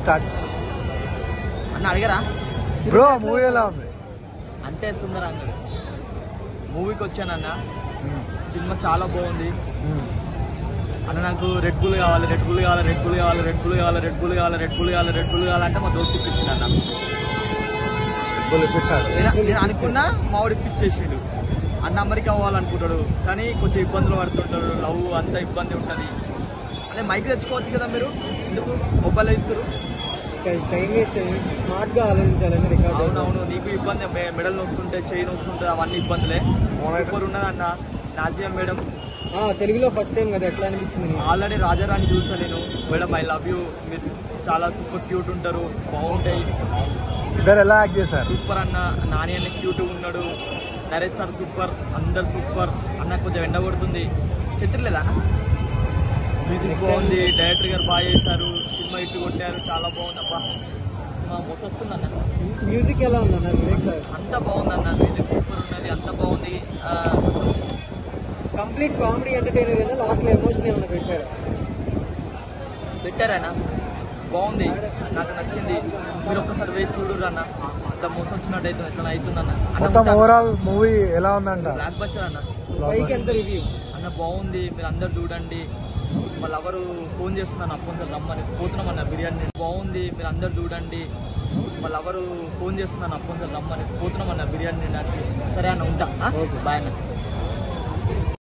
Start అన్న అడిగారా bro movie ఎలా ఉంది అంతే సుందర అన్నాడు మూవీకి వచ్చానన్న మ్మ్. సినిమా చాలా బాగుంది మ్మ్. అన్న నాకు రెడ్ బుల్ కావాలి రెడ్ బుల్ కావాలి రెడ్ బుల్ కావాలి రెడ్ బుల్ కావాలి రెడ్ బుల్ కావాలి రెడ్ బుల్ కావాలి రెడ్ బుల్ కావాలంటే మా దోస్తు ఇప్పించింది అన్న ఫుల్ ఇప్పిస్తాడు నేను నేను అనుకున్నా మావాడు ఇప్పించేసిండు అన్న అమెరికా అవ్వాలనుకుంటాడు కానీ కొంచెం ఇబ్బందులు పడుతుంటాడు లవ్ అంత ఇబ్బంది ఉంటుంది అదే మైక్ తెచ్చుకోవచ్చు కదా మీరు ఎందుకు మొబైల్ ఇస్తారు టైం వేస్ట్ స్మార్ట్ గా ఆలోచించాలని రికార్డ్ అవునవును నీకు ఇబ్బంది మె- మెడల్ వస్తుంటే చైన్ వస్తుంటే అవన్నీ ఇబ్బందులే సూపర్ ఉన్నది అన్న నాజియా మేడం తెలుగులో ఫస్ట్ టైం కదా ఎట్లా అనిపించింది నీకు? ఆల్రెడీ రాజారాణి చూసా నేను మేడం ఐ లవ్ యూ మీరు చాలా సూపర్ క్యూట్ ఉంటారు బాగుంటాయి ఇద్దరు ఎలా యాక్ట్ చేశారు సూపర్ అన్న నాని అన్న క్యూట్ ఉన్నాడు నరేష్ సార్ సూపర్ అందరు సూపర్ అన్న కొంచెం ఎండ కొడుతుంది చెట్టులేదా అన్న మ్యూజిక్ బాగుంది డైరెక్టర్ గారు బాగా చేశారు సినిమా ఇట్టు కొట్టారు చాలా బాగుంది అబ్బా మా మొసొస్తుంది అన్న మ్యూజిక్ ఎలా ఉంది అన్న వివేక్ సార్ అంతా బాగుంది అన్న మ్యూజిక్ సూపర్ ఉన్నది అంతా బాగుంది ఆ, కంప్లీట్ కామెడీ ఎంటర్టైనర్ కదా లాస్ట్ లో ఎమోషన్ ఏమైనా పెట్టారు పెట్టారన్న బాగుంది నాకు నచ్చింది మీరు ఒక్కసారి వేచి చూడురు అన్న అంత మోసం వచ్చినట్టు అవుతుంది ఎట్లా అవుతుందన్న మొత్తం ఓవరాల్ మూవీ ఎలా ఉందంట బ్లాక్ బస్టర్ అన్న పైకి ఎంత రివ్యూ అన్న బాగుంది మీరు అందరు చూడండి వాళ్ళ ఎవరు ఫోన్ చేస్తున్నాను అప్పటి రమ్మని పోతున్నాం అన్న బిర్యానీ బాగుంది మీరు అందరు చూడండి వాళ్ళ ఎవరు ఫోన్ చేస్తున్నాను అప్పటి రమ్మని పోతున్నాం అన్న బిర్యానీ తినడానికి సరే అన్న ఉంటా Okay. బాయ్ అన్న